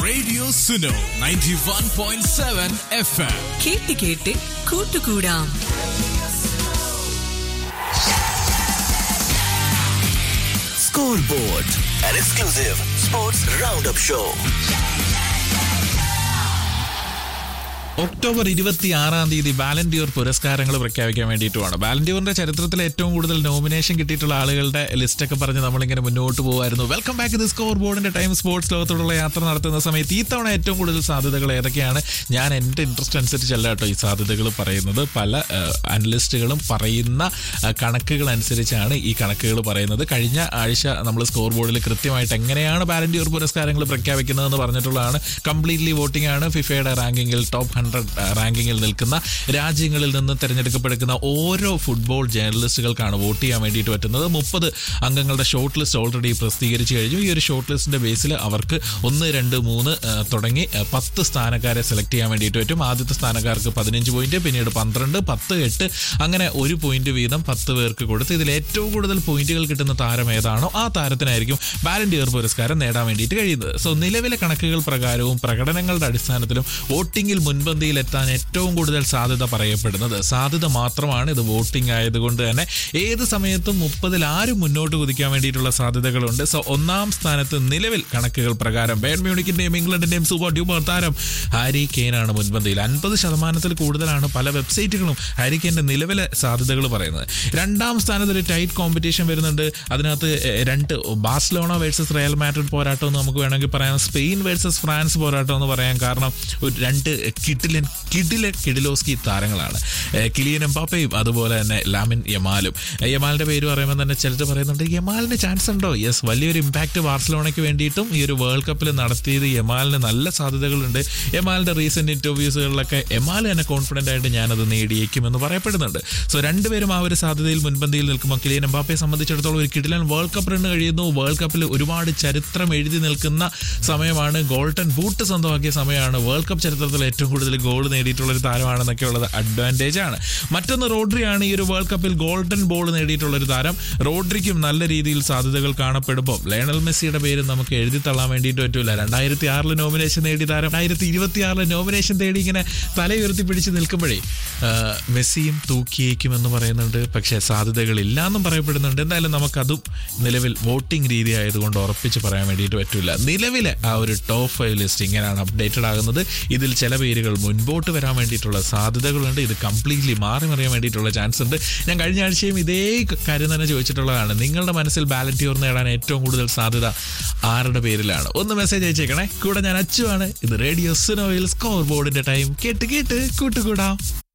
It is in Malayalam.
Radio Suno 91.7 FM. കേട്ട് കേട്ട് കൂട്ടുകൂടാം Scoreboard, an exclusive sports roundup show. October ഇരുപത്തി ആറാം തീയതി വാലന്റിയർ പുരസ്കാരങ്ങൾ പ്രഖ്യാപിക്കാൻ വേണ്ടിയിട്ടുമാണ് വാലന്റിയറിന്റെ ചരിത്രത്തിൽ ഏറ്റവും കൂടുതൽ നോമിനേഷൻ കിട്ടിയിട്ടുള്ള ആളുകളുടെ ലിസ്റ്റൊക്കെ പറഞ്ഞ് നമ്മളിങ്ങനെ മുന്നോട്ട് പോകുമായിരുന്നു വെൽക്കം ബാക്ക് ദി സ്കോർ ബോർഡിന്റെ ടൈം സ്പോർട്സ് ലോകത്തോടുള്ള യാത്ര നടത്തുന്ന സമയത്ത് ഈ തവണ ഏറ്റവും കൂടുതൽ സാധ്യതകൾ ഏതൊക്കെയാണ് ഞാൻ എൻ്റെ ഇൻട്രസ്റ്റ് അനുസരിച്ചല്ല കേട്ടോ ഈ സാധ്യതകൾ പറയുന്നത് പല അനലിസ്റ്റുകളും പറയുന്ന ആ, കണക്കുകൾ അനുസരിച്ചാണ് ഈ കണക്കുകൾ പറയുന്നത് കഴിഞ്ഞ ആഴ്ച നമ്മൾ സ്കോർ ബോർഡിൽ കൃത്യമായിട്ട് എങ്ങനെയാണ് വാലന്റിയർ പുരസ്കാരങ്ങൾ പ്രഖ്യാപിക്കുന്നതെന്ന് പറഞ്ഞിട്ടുള്ളതാണ് കംപ്ലീറ്റ്ലി വോട്ടിംഗ് ആണ് ഫിഫയുടെ റാങ്കിങ്ങിൽ ടോപ്പ് ഹൺഡ്രഡ് റാങ്കിങ്ങിൽ നിൽക്കുന്ന രാജ്യങ്ങളിൽ നിന്ന് തിരഞ്ഞെടുക്കപ്പെടുന്ന ഓരോ ഫുട്ബോൾ ജേർണലിസ്റ്റുകൾക്കാണ് വോട്ട് ചെയ്യാൻ വേണ്ടിയിട്ട് പറ്റുന്നത് മുപ്പത് അംഗങ്ങളുടെ ഷോർട്ട് ലിസ്റ്റ് ഓൾറെഡി പ്രസിദ്ധീകരിച്ചു കഴിഞ്ഞു ഈ ഒരു ഷോർട്ട് ലിസ്റ്റിന്റെ ബേസിൽ അവർക്ക് ഒന്ന് രണ്ട് മൂന്ന് ആ, തുടങ്ങി ആ, പത്ത് സ്ഥാനക്കാരെ സെലക്ട് ചെയ്യാൻ വേണ്ടിയിട്ട് പറ്റും ആദ്യത്തെ സ്ഥാനക്കാർക്ക് പതിനഞ്ച് പോയിന്റ് പിന്നീട് പന്ത്രണ്ട് പത്ത് എട്ട് അങ്ങനെ ഒരു പോയിന്റ് വീതം പത്ത് പേർക്ക് കൊടുത്ത് ഇതിൽ ഏറ്റവും കൂടുതൽ പോയിന്റുകൾ കിട്ടുന്ന താരം ഏതാണോ ആ താരത്തിനായിരിക്കും വാലന്റിയർ പുരസ്കാരം നേടാൻ വേണ്ടിയിട്ട് കഴിയുന്നത് സോ നിലവിലെ കണക്കുകൾ പ്രകാരവും പ്രകടനങ്ങളുടെ അടിസ്ഥാനത്തിലും വോട്ടിംഗിൽ മുൻപന്തിയിലെത്താൻ ഏറ്റവും കൂടുതൽ സാധ്യത പറയപ്പെടുന്നത് സാധ്യത മാത്രമാണ് ഇത് വോട്ടിംഗ് ആയതുകൊണ്ട് തന്നെ ഏത് സമയത്തും മുപ്പതിൽ ആരും മുന്നോട്ട് കുതിക്കാൻ വേണ്ടിയിട്ടുള്ള സാധ്യതകളുണ്ട് സോ ഒന്നാം സ്ഥാനത്ത് നിലവിൽ കണക്കുകൾ പ്രകാരം ബേൺ മ്യൂണിക്കിന്റെയും ഇംഗ്ലണ്ടിന്റെയും സൂപ്പർ ഡ്യൂപ്പർ താരം ഹാരി കെയ്നാണ് മുൻപന്തിയിൽ അൻപത് ശതമാനത്തിൽ കൂടുതലാണ് പല വെബ്സൈറ്റുകളും ഹാരി കെയ്ന്റെ നിലവിലെ സാധ്യതകൾ പറയുന്നത് രണ്ടാം സ്ഥാനത്ത് ഒരു ടൈറ്റ് കോമ്പറ്റീഷൻ വരുന്നുണ്ട് അതിനകത്ത് എ- രണ്ട് ബാഴ്സലോണ വേഴ്സസ് റയൽ മാഡ്രിഡ് പോരാട്ടം എന്ന് നമുക്ക് വേണമെങ്കിൽ പറയാം സ്പെയിൻ വേഴ്സസ് ഫ്രാൻസ് പോരാട്ടം എന്ന് പറയാൻ കാരണം ഒരു രണ്ട് കിഡിലൻ കിഡിലെ കിഡിലോസ്കി താരങ്ങളാണ് എ, കിലിയൻ എംപാപ്പയും അതുപോലെ തന്നെ ലാമിൻ യമാലും എ, യമാലിന്റെ പേര് പറയുമ്പോൾ തന്നെ ചിലർ പറയുന്നുണ്ട് യമാലിന് ചാൻസ് ഉണ്ടോ യെസ് വലിയൊരു ഇമ്പാക്ട് ബാർസലോണയ്ക്ക് വേണ്ടിയിട്ടും ഈ ഒരു വേൾഡ് കപ്പിൽ നടത്തിയത് യമാലിന് നല്ല സാധ്യതകളുണ്ട് യമാലിന്റെ റീസെന്റ് ഇന്റർവ്യൂസുകളിലൊക്കെ യമാൽ തന്നെ കോൺഫിഡന്റ് ആയിട്ട് ഞാനത് നേടിയേക്കുമെന്ന് പറയപ്പെടുന്നുണ്ട് സോ രണ്ടുപേരും ആ ഒരു സാധ്യതയിൽ മുൻപന്തിയിൽ നിൽക്കുമ്പോൾ കിലിയൻ എംബാപ്പയെ സംബന്ധിച്ചിടത്തോളം ഒരു കിടിലൻ വേൾഡ് കപ്പ് റൺ കഴിയുന്നു വേൾഡ് കപ്പിൽ ഒരുപാട് ചരിത്രം എഴുതി നിൽക്കുന്ന സമയമാണ് ഗോൾഡൻ ബൂട്ട് സ്വന്തമാക്കിയ സമയമാണ് വേൾഡ് കപ്പ് ചരിത്രത്തിൽ ഏറ്റവും കൂടുതൽ ഗോൾ നേടിയിട്ടുള്ള ഒരു താരമാണെന്നൊക്കെ ഉള്ളത് അഡ്വാൻറ്റേജ് ആണ് മറ്റൊന്ന് റോഡ്രിയാണ് ഈ ഒരു വേൾഡ് കപ്പിൽ ഗോൾഡൻ ബോൾ നേടിയിട്ടുള്ള ഒരു താരം റോഡ്രിക്കും നല്ല രീതിയിൽ സാധ്യതകൾ കാണപ്പെടുമ്പോൾ ലയണൽ മെസ്സിയുടെ പേര് നമുക്ക് എഴുതി തള്ളാൻ വേണ്ടിയിട്ട് പറ്റൂല രണ്ടായിരത്തി ആറിൽ നോമിനേഷൻ നേടി താരം രണ്ടായിരത്തി ഇരുപത്തി ആറിൽ നോമിനേഷൻ തേടി ഇങ്ങനെ തല ഉയർത്തി പിടിച്ച് നിൽക്കുമ്പോഴേ ആ, മെസ്സിയും തൂക്കിയേക്കും എന്ന് പറയുന്നുണ്ട് പക്ഷേ സാധ്യതകൾ ഇല്ലാന്നും പറയപ്പെടുന്നുണ്ട് എന്തായാലും നമുക്കതും നിലവിൽ വോട്ടിംഗ് രീതി ആയതുകൊണ്ട് ഉറപ്പിച്ച് പറയാൻ വേണ്ടിയിട്ട് പറ്റില്ല നിലവിലെ ആ ഒരു ടോപ്പ് ഫൈവ് ലിസ്റ്റ് ഇങ്ങനെയാണ് അപ്ഡേറ്റഡ് ആകുന്നത് ഇതിൽ ചില പേരുകൾ മുൻപോട്ട് വരാൻ വേണ്ടിയിട്ടുള്ള സാധ്യതകളുണ്ട് ഇത് കംപ്ലീറ്റ്ലി മാറി മറിയാൻ വേണ്ടിയിട്ടുള്ള ചാൻസ് ഉണ്ട് ഞാൻ കഴിഞ്ഞ ആഴ്ചയും ഇതേ കാര്യം തന്നെ ചോദിച്ചിട്ടുള്ളതാണ് നിങ്ങളുടെ മനസ്സിൽ ബാലറ്റ് ഓർ നേടാൻ ഏറ്റവും കൂടുതൽ സാധ്യത ആരുടെ പേരിലാണ് ഒന്ന് മെസ്സേജ് അയച്ചേക്കണേ കൂടെ ഞാൻ അച്ചുവാണ് ഇത് റേഡിയോ സിനോയിൽ സ്കോർ ബോർഡിന്റെ ടൈം കേട്ട് കേട്ട് കൂട്ടുകൂടാം